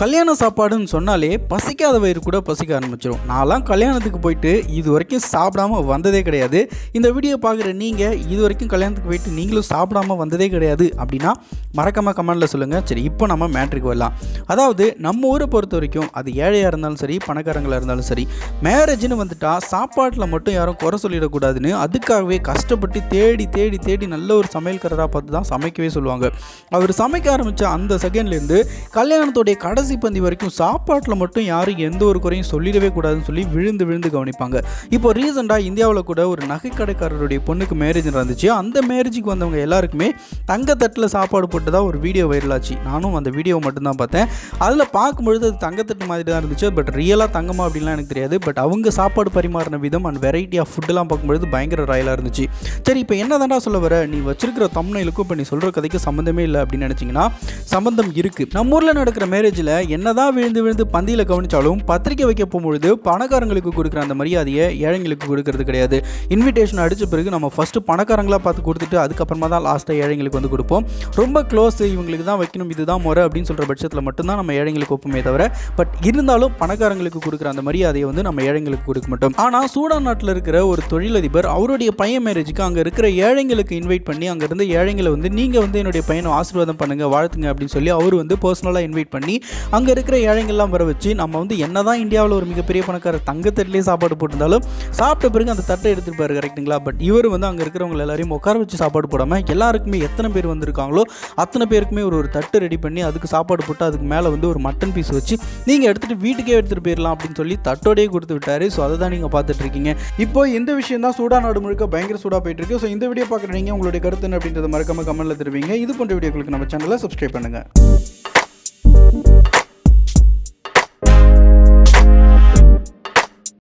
கல்யாண சாப்பாடுன்னு சொன்னாலே பசிக்காத வயிறு கூட பசிக்க ஆரம்பிச்சிடும் நான்லாம் கல்யாணத்துக்கு போயிட்டு இது வரைக்கும் சாப்பிடாம வந்ததே கிடையாது இந்த வீடியோ பார்க்குற நீங்கள் இது வரைக்கும் கல்யாணத்துக்கு போயிட்டு நீங்களும் சாப்பிடாம வந்ததே கிடையாது அப்படின்னா மறக்காம கமெண்ட்டில் சொல்லுங்கள் சரி இப்போ நம்ம மேட்ரிக் வரலாம் அதாவது நம்ம ஊரை பொறுத்த வரைக்கும் அது ஏழையாக இருந்தாலும் சரி பணக்காரங்களாக இருந்தாலும் சரி மேரேஜ்னு வந்துட்டா சாப்பாட்டில் மட்டும் யாரும் குறை சொல்லிடக்கூடாதுன்னு அதுக்காகவே கஷ்டப்பட்டு தேடி தேடி தேடி நல்ல ஒரு சமையல்காரராக பார்த்து தான் சமைக்கவே சொல்லுவாங்க அவர் சமைக்க ஆரம்பித்த அந்த செகண்ட்லேருந்து கல்யாணத்துடைய கடைசி பந்தி வரைக்கும் சாப்பாட்டில் மட்டும் யாரும் எந்த ஒரு குறையும் சொல்லிடவே கூடாதுன்னு சொல்லி விழுந்து விழுந்து கவனிப்பாங்க இப்போ ரீசெண்டாக இந்தியாவில் கூட ஒரு நகைக்கடைக்காரருடைய பொண்ணுக்கு மேரேஜ் நடந்துச்சு அந்த மேரேஜுக்கு வந்தவங்க எல்லாருக்குமே தங்கத்தட்டில் சாப்பாடு போட்டு தான் ஒரு வீடியோ வைரல் ஆச்சு நானும் அந்த வீடியோ மட்டும்தான் பார்த்தேன் அதில் பார்க்கும்பொழுது அது தங்கத்தட்டு மாதிரி தான் இருந்துச்சு பட் ரியலாக தங்கமா அப்படின்லாம் எனக்கு தெரியாது பட் அவங்க சாப்பாடு பரிமாறின விதம் அண்ட் வெரைட்டி ஆஃப் ஃபுட்டெல்லாம் பார்க்கும்பொழுது பயங்கர ராயலாக இருந்துச்சு சரி இப்போ என்ன தாண்டா சொல்ல வர நீ வச்சிருக்கிற தம்னைலுக்கும் இப்போ நீ சொல்கிற கதைக்கு சம்மந்தமே இல்லை அப்படின்னு நினச்சிங்கன்னா சம்மந்தம் இருக்குது நம்ம ஊரில் நடக்கிற மேரேஜில் என்னதான் விழுந்து விழுந்து பந்தியில் கவனிச்சாலும் பத்திரிக்கை வைக்க போகும்பொழுது பணக்காரங்களுக்கு கொடுக்குற அந்த மரியாதையை ஏழைங்களுக்கு கொடுக்கறது கிடையாது இன்விடேஷன் அடித்த பிறகு நம்ம ஃபஸ்ட்டு பணக்காரங்களாக பார்த்து கொடுத்துட்டு அதுக்கப்புறமா தான் லாஸ்ட்டாக ஏழைங்களுக்கு வந்து கொடுப்போம் ரொம்ப க்ளோஸ் இவங்களுக்கு தான் வைக்கணும் இதுதான் முறை அப்படின்னு சொல்கிற பட்சத்தில் மட்டும்தான் நம்ம ஏழைங்களுக்கு ஒப்புமே தவிர பட் இருந்தாலும் பணக்காரங்களுக்கு கொடுக்குற அந்த மரியாதையை வந்து நம்ம ஏழைங்களுக்கு கொடுக்க மாட்டோம் ஆனால் சூடான் நாட்டில் இருக்கிற ஒரு தொழிலதிபர் அவருடைய பையன் மேரேஜுக்கு அங்கே இருக்கிற ஏழைங்களுக்கு இன்வைட் பண்ணி அங்கே இருந்த ஏழைங்களை வந்து நீங்கள் வந்து என்னுடைய பையனை ஆசீர்வாதம் பண்ணுங்க வாழ்த்துங்க அப்படின்னு சொல்லி அவர் வந்து பர்சனலாக இன்வைட் பண்ணி அங்கே இருக்கிற ஏழைங்கள்லாம் வர வச்சு நம்ம வந்து என்னதான் இந்தியாவில் ஒரு மிகப்பெரிய பணக்காரர் தங்கத்தட்டிலே சாப்பாடு போட்டிருந்தாலும் சாப்பிட்ட பிறகு அந்த தட்டை எடுத்துருப்பாரு கரெக்ட்டுங்களா பட் இவர் வந்து அங்கே இருக்கிறவங்க எல்லாரையும் உட்கார வச்சு சாப்பாடு போடாமல் எல்லாருக்குமே எத்தனை பேர் வந்திருக்காங்களோ அத்தனை பேருக்குமே ஒரு ஒரு தட்டு ரெடி பண்ணி அதுக்கு சாப்பாடு போட்டு அதுக்கு மேலே வந்து ஒரு மட்டன் பீஸ் வச்சு நீங்கள் எடுத்துகிட்டு வீட்டுக்கே எடுத்துகிட்டு போயிடலாம் அப்படின்னு சொல்லி தட்டோடையே கொடுத்து விட்டாரு ஸோ அதை தான் நீங்கள் பார்த்துட்டு இருக்கீங்க இப்போ இந்த விஷயம் தான் சூடா நாடு முழுக்க பயங்கர சூடாக போயிட்டு இருக்கு ஸோ இந்த வீடியோ பார்க்குறீங்க உங்களுடைய கருத்து என்ன அப்படின்றத மறக்காம கமெண்ட்டில் தருவீங்க இது போன்ற வீடியோக்களுக்கு நம்ம சேனலை சப்ஸ்கிரைப் பண்ணுங்கள்